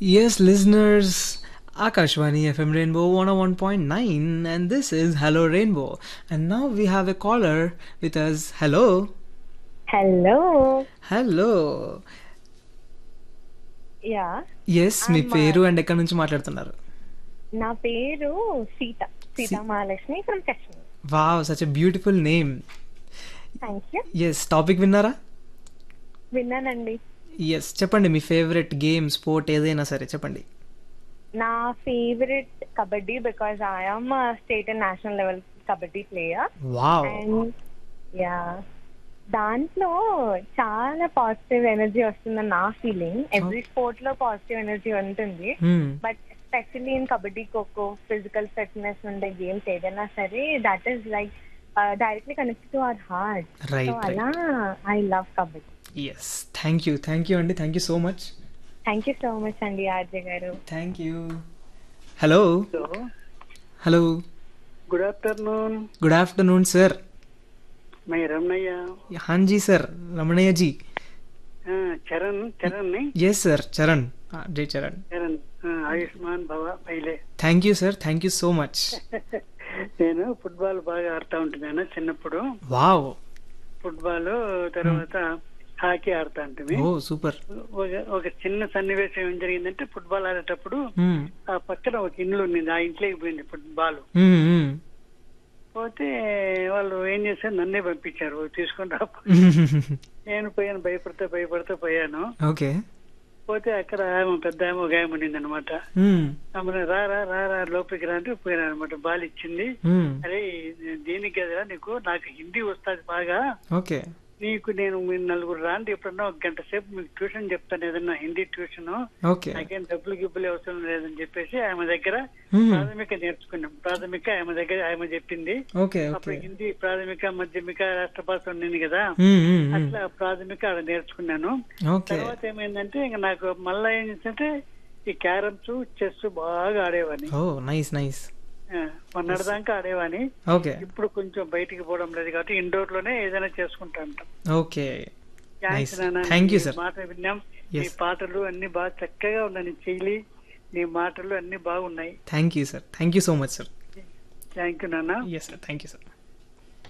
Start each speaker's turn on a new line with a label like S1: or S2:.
S1: Yes, listeners, Akashwani FM Rainbow 101.9, and this is Hello Rainbow. And now we have a caller with us. Hello.
S2: Hello
S1: Hello.
S2: Ya
S1: Yes, మీ
S2: I'm,
S1: పేరు and ఎక్కడి నుంచి మాట్లాడుతున్నారు
S2: నా పేరు Sita Sita Mahalakshmi from Kashmir
S1: wow such a beautiful name
S2: thank you
S1: yes topic విన్నారా
S2: విన్నానండి
S1: yes చెప్పండి మీ ఫేవరెట్ గేమ్ స్పోర్ట్ ఏదైనా సరే చెప్పండి
S2: నా favourite kabaddi because I'm state and national level kabaddi player
S1: wow
S2: and ya దాంట్లో చాలా పాజిటివ్ ఎనర్జీ వస్తుందని నా ఫీలింగ్ ఎవ్రీ స్పోర్ట్ లో పాజిటివ్ ఎనర్జీ ఉంటుంది but especially in kabaddi kho kho physical fitness ఉండే గేమ్స్ ఏదైనా సరే that is like directly connect to our heart so
S1: right
S2: అలా I love kabaddi
S1: yes thank you thank you అండి thank you so much
S2: thank you so much అండి RJ గారు
S1: thank you hello
S3: hello
S1: hello
S3: good afternoon
S1: good afternoon sir
S3: my Ramanayya
S1: हाँ जी sir रमणैया जी
S3: ఆ, చరణ్ చరణ్ ని
S1: yes sir चरण हाँ, जय चरण
S3: చరణ్ ఆ, ఆయుష్మాన్ భవ పైలే
S1: thank you sir thank you so much
S3: నేను ఫుట్బాల్ బాగా ఆడుతా ఉంటున్నాను చిన్నప్పుడు
S1: వావ్
S3: ఫుట్బాల్ తర్వాత హాకీ ఆడుతా ఉంటుంది
S1: ఓ సూపర్
S3: ఒక ఒక చిన్న సన్నివేశం ఏం జరిగిందంటే ఫుట్బాల్ ఆడేటప్పుడు ఆ పక్కన ఒక ఇల్లు ఉంది ఆ ఇంట్లోకి పోయింది ఫుట్బాల్ పోతే వాళ్ళు ఏం చేశారు నన్నే పంపించారు తీసుకొని రా నేను పోయాను భయపడితే భయపడితే పోయాను
S1: ఓకే
S3: పోతే అక్కడ ఆమె పెద్ద ఆమె ఒక ఆమె ఉండింది అనమాట ఆమె రా రా రా రా లోపలికి రా అంటే పోయినా అనమాట బాల్ ఇచ్చింది అరే దీనికి కదరా నీకు నాకు హిందీ వస్తుంది బాగా
S1: ఓకే
S3: నీకు నేను మీ నలుగురు రాండి ఎప్పుడన్నా ఒక గంట సేపు మీకు ట్యూషన్ చెప్తాను ఏదన్నా హిందీ ట్యూషన్
S1: ఓకే
S3: నాకేం డబ్బులు గిబ్బులు అవసరం లేదని చెప్పేసి ఆమె దగ్గర ప్రాథమిక నేర్చుకున్నాం ప్రాథమిక ఆమె దగ్గర ఆమె చెప్పింది
S1: ఓకే
S3: అప్పుడు
S1: ఓకే
S3: హిందీ ప్రాథమిక మధ్యమిక రాష్ట్ర భాష ఉండింది కదా అట్లా ప్రాథమిక ఆడ నేర్చుకున్నాను
S1: ఓకే
S3: తర్వాత ఏమైందంటే ఇంకా నాకు మళ్ళా ఏం చేస్తుంటే ఈ క్యారమ్స్ చెస్ బాగా ఆడేవాని
S1: ఓ నైస్ నైస్
S3: మొన్నటిదాకా ఆడేవాని
S1: ఓకే
S3: ఇప్పుడు కొంచెం బయటికి పోవడం లేదు కాబట్టి ఇండోర్ లోనే ఏదైనా చేసుకుంటా ఉంటాం
S1: ఓకే
S3: థ్యాంక్స్
S1: Nice.
S3: నాన్న.
S1: Thank you,
S3: నీ
S1: sir.
S3: మాట విన్నాం నీ
S1: Yes.
S3: పాటలు అన్ని బాగా చక్కగా ఉన్నాయి నీ చెయ్యి నీ మాటలు అన్ని బాగున్నాయి
S1: thank you sir thank you so much sir
S3: thank you నాన్న
S1: yes sir thank you sir